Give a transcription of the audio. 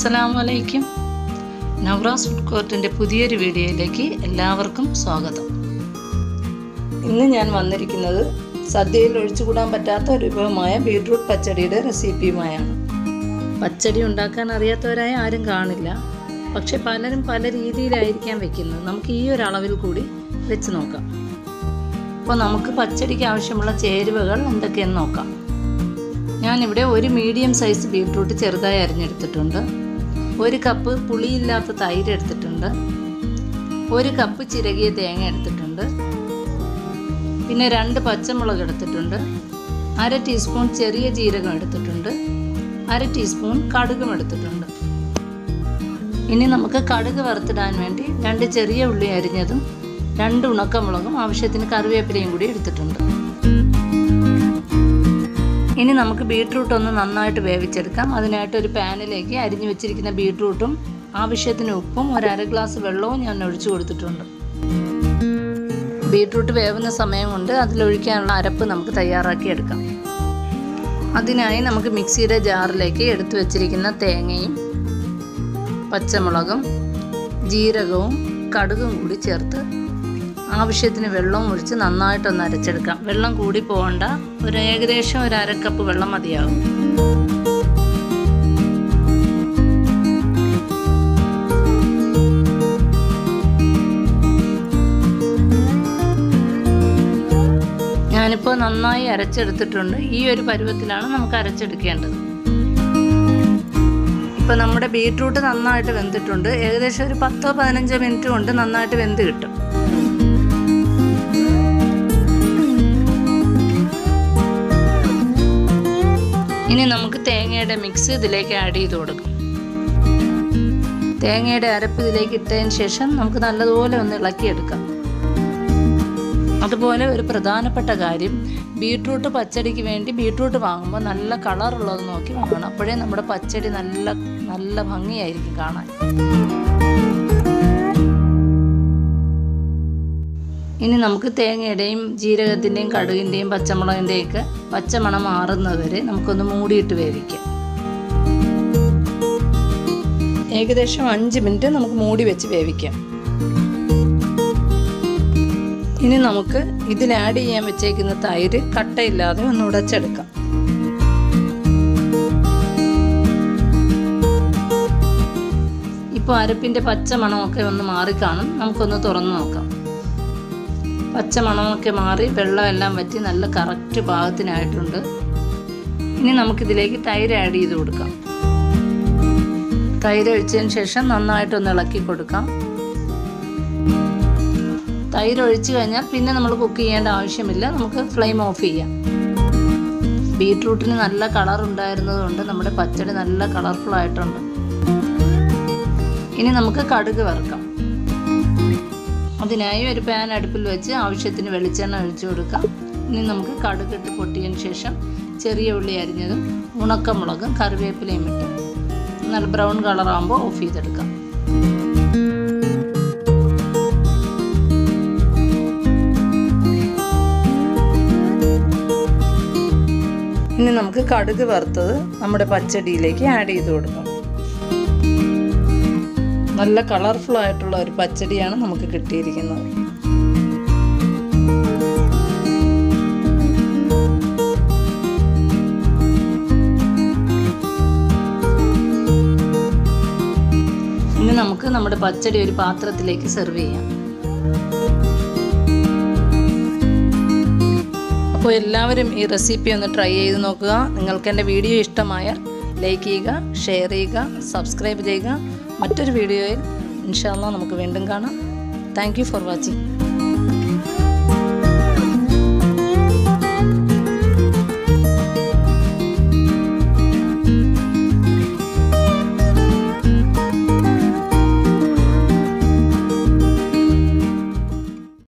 അസ്സലാമു അലൈക്കും നവറാസ് ഫുഡ് കോർട്ടിൻ്റെ പുതിയൊരു വീഡിയോയിലേക്ക് എല്ലാവർക്കും സ്വാഗതം ഇന്ന് ഞാൻ വന്നിരിക്കുന്നത് സദ്യയിൽ ഒഴിച്ചുകൂടാൻ പറ്റാത്ത ഒരു വിഭവമായ ബീട്രൂട്ട് പച്ചടിയുടെ റെസിപ്പിയുമായാണ് പച്ചടി ഉണ്ടാക്കാൻ അറിയാത്തവരായ ആരും കാണില്ല പക്ഷെ പലരും പല രീതിയിലായിരിക്കാം വെക്കുന്നത് നമുക്ക് ഈ ഒരു അളവിൽ കൂടി വെച്ച് നോക്കാം അപ്പോൾ നമുക്ക് പച്ചടിക്ക് ആവശ്യമുള്ള ചേരുവകൾ എന്തൊക്കെയെന്ന് നോക്കാം ഞാനിവിടെ ഒരു മീഡിയം സൈസ് ബീട്രൂട്ട് ചെറുതായി അരിഞ്ഞെടുത്തിട്ടുണ്ട് ഒരു കപ്പ് പുളിയില്ലാത്ത തൈര് എടുത്തിട്ടുണ്ട് ഒരു കപ്പ് ചിരകിയ തേങ്ങ എടുത്തിട്ടുണ്ട് പിന്നെ രണ്ട് പച്ചമുളക് എടുത്തിട്ടുണ്ട് അര ടീസ്പൂൺ ചെറിയ ജീരകം എടുത്തിട്ടുണ്ട് അര ടീസ്പൂൺ കടുകും എടുത്തിട്ടുണ്ട് ഇനി നമുക്ക് കടുക് വറുത്തിടാൻ വേണ്ടി രണ്ട് ചെറിയ ഉള്ളി അരിഞ്ഞതും രണ്ട് ഉണക്കമുളകും ആവശ്യത്തിന് കറിവേപ്പിലയും കൂടി എടുത്തിട്ടുണ്ട് ഇനി നമുക്ക് ബീട്രൂട്ട് ഒന്ന് നന്നായിട്ട് വേവിച്ചെടുക്കാം അതിനായിട്ട് ഒരു പാനിലേക്ക് അരിഞ്ഞു വെച്ചിരിക്കുന്ന ബീട്രൂട്ടും ആവശ്യത്തിന് ഉപ്പും ഒരു അര ഗ്ലാസ് വെള്ളവും ഞാൻ ഒഴിച്ചു കൊടുത്തിട്ടുണ്ട് ബീട്രൂട്ട് വേവുന്ന സമയം കൊണ്ട് അതിലൊഴിക്കാനുള്ള അരപ്പ് നമുക്ക് തയ്യാറാക്കി എടുക്കാം അതിനായി നമുക്ക് മിക്സിയുടെ ജാറിലേക്ക് എടുത്തു വെച്ചിരിക്കുന്ന തേങ്ങയും പച്ചമുളകും ജീരകവും കടുകും കൂടി ചേർത്ത് ആവശ്യത്തിന് വെള്ളവും ഒഴിച്ച് നന്നായിട്ടൊന്ന് അരച്ചെടുക്കാം വെള്ളം കൂടി പോകണ്ട ഒരു ഏകദേശം ഒരു അരക്കപ്പ് വെള്ളം മതിയാകും ഞാനിപ്പോൾ നന്നായി അരച്ചെടുത്തിട്ടുണ്ട് ഈ ഒരു പരുവത്തിലാണ് നമുക്ക് അരച്ചെടുക്കേണ്ടത് ഇപ്പോൾ നമ്മുടെ ബീട്രൂട്ട് നന്നായിട്ട് വെന്തിട്ടുണ്ട് ഏകദേശം ഒരു പത്തോ പതിനഞ്ചോ മിനിറ്റ് കൊണ്ട് നന്നായിട്ട് വെന്ത് കിട്ടും ഇനി നമുക്ക് തേങ്ങയുടെ മിക്സ് ഇതിലേക്ക് ആഡ് ചെയ്ത് കൊടുക്കും തേങ്ങയുടെ അരപ്പ് ഇതിലേക്ക് ഇട്ടതിന് ശേഷം നമുക്ക് നല്ലതുപോലെ ഒന്ന് ഇളക്കിയെടുക്കാം അതുപോലെ ഒരു പ്രധാനപ്പെട്ട കാര്യം ബീട്രൂട്ട് പച്ചടിക്ക് വേണ്ടി ബീട്രൂട്ട് വാങ്ങുമ്പോൾ നല്ല കളറുള്ളത് നോക്കി വാങ്ങണം അപ്പോഴേ നമ്മുടെ പച്ചടി നല്ല നല്ല ഭംഗിയായിരിക്കും കാണാൻ ഇനി നമുക്ക് തേങ്ങയുടെയും ജീരകത്തിൻ്റെയും കടുകിൻ്റെയും പച്ചമുളകിൻ്റെയും ഒക്കെ പച്ചമണം മാറുന്നത് വരെ നമുക്കൊന്ന് മൂടിയിട്ട് വേവിക്കാം ഏകദേശം അഞ്ച് മിനിറ്റ് നമുക്ക് മൂടി വെച്ച് വേവിക്കാം ഇനി നമുക്ക് ഇതിൽ ആഡ് ചെയ്യാൻ വെച്ചേക്കുന്ന തൈര് കട്ടയില്ലാതെ ഒന്ന് ഉടച്ചെടുക്കാം ഇപ്പോൾ അരപ്പിൻ്റെ പച്ച മണമൊക്കെ ഒന്ന് മാറിക്കാണും നമുക്കൊന്ന് തുറന്നു നോക്കാം പച്ച മണമൊക്കെ മാറി വെള്ളമെല്ലാം വറ്റി നല്ല കറക്റ്റ് പാകത്തിനായിട്ടുണ്ട് ഇനി നമുക്കിതിലേക്ക് തൈര് ആഡ് ചെയ്ത് കൊടുക്കാം തൈര് ഒഴിച്ചതിന് ശേഷം നന്നായിട്ടൊന്ന് ഇളക്കി കൊടുക്കാം തൈര് ഒഴിച്ചു കഴിഞ്ഞാൽ പിന്നെ നമ്മൾ കുക്ക് ചെയ്യേണ്ട ആവശ്യമില്ല നമുക്ക് ഫ്ലെയിം ഓഫ് ചെയ്യാം ബീട്രൂട്ടിന് നല്ല കളർ ഉണ്ടായിരുന്നതുകൊണ്ട് നമ്മുടെ പച്ചടി നല്ല കളർഫുൾ ആയിട്ടുണ്ട് ഇനി നമുക്ക് കടുക് വറുക്കാം അതിനായി ഒരു പാൻ അടുപ്പിൽ വെച്ച് ആവശ്യത്തിന് വെളിച്ചെണ്ണ ഒഴിച്ചു കൊടുക്കാം ഇനി നമുക്ക് കടുക് ഇട്ട് പൊട്ടിയതിന് ശേഷം ചെറിയ ഉള്ളി അരിഞ്ഞതും ഉണക്കമുളകും കറിവേപ്പിലയും ഇട്ട് നല്ല ബ്രൗൺ കളറാകുമ്പോൾ ഓഫ് ചെയ്തെടുക്കാം ഇനി നമുക്ക് കടുക് വറുത്തത് നമ്മുടെ പച്ചടിയിലേക്ക് ആഡ് ചെയ്ത് കൊടുക്കാം നല്ല കളർഫുൾ ആയിട്ടുള്ള ഒരു പച്ചടിയാണ് നമുക്ക് കിട്ടിയിരിക്കുന്നത് ഇനി നമുക്ക് നമ്മുടെ പച്ചടി ഒരു പാത്രത്തിലേക്ക് സെർവ് ചെയ്യാം അപ്പോൾ എല്ലാവരും ഈ റെസിപ്പി ഒന്ന് ട്രൈ ചെയ്ത് നോക്കുക നിങ്ങൾക്ക് എൻ്റെ വീഡിയോ ഇഷ്ടമായാൽ ലൈക്ക് ചെയ്യുക ഷെയർ ചെയ്യുക സബ്സ്ക്രൈബ് ചെയ്യുക മറ്റൊരു വീഡിയോയിൽ ഇൻഷാല്ല നമുക്ക് വീണ്ടും കാണാം താങ്ക് യു ഫോർ വാച്ചിങ്